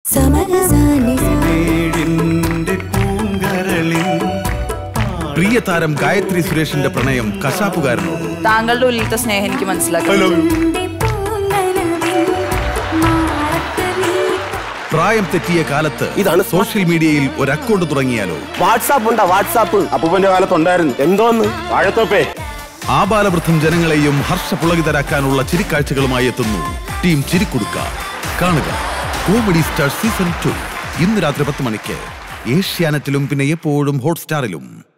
വീടിന്റെ പൂങ്കരളിൽ പ്രിയ താരം ഗായത്രി സുരേഷിന്റെ പ്രണയം കശാപ്പുകാരനോട് താങ്കളുടെ ഉള്ളിലത്തെ സ്നേഹം എനിക്ക് മനസ്സിലാക്കാം പ്രായം തെറ്റിയ കാലത്ത് ഇതാണ് സോഷ്യൽ മീഡിയയിൽ ഒരു അക്കൗണ്ട് തുടങ്ങിയാലോ വാട്സാപ്പ് ഉണ്ടാ വാട്സാപ്പ് അപ്പൂപ്പന്റെ കാലത്തുണ്ടായിരുന്നു എന്തോന്ന് വാഴത്തോപ്പേ ആബാലവൃദ്ധം ജനങ്ങളെയും ഹർഷപുളകിതരാക്കാനുള്ള ചിരിക്കാഴ്ചകളുമായി എത്തുന്നു ടീം ചിരിക്കുടുക്ക കാണുക കോമഡി സ്റ്റാർ സീസൺ ടു ഇന്ന് രാത്രി പത്ത് മണിക്ക് ഏഷ്യാനെറ്റിലും പിന്നെ എപ്പോഴും ഹോട്ട്സ്റ്റാറിലും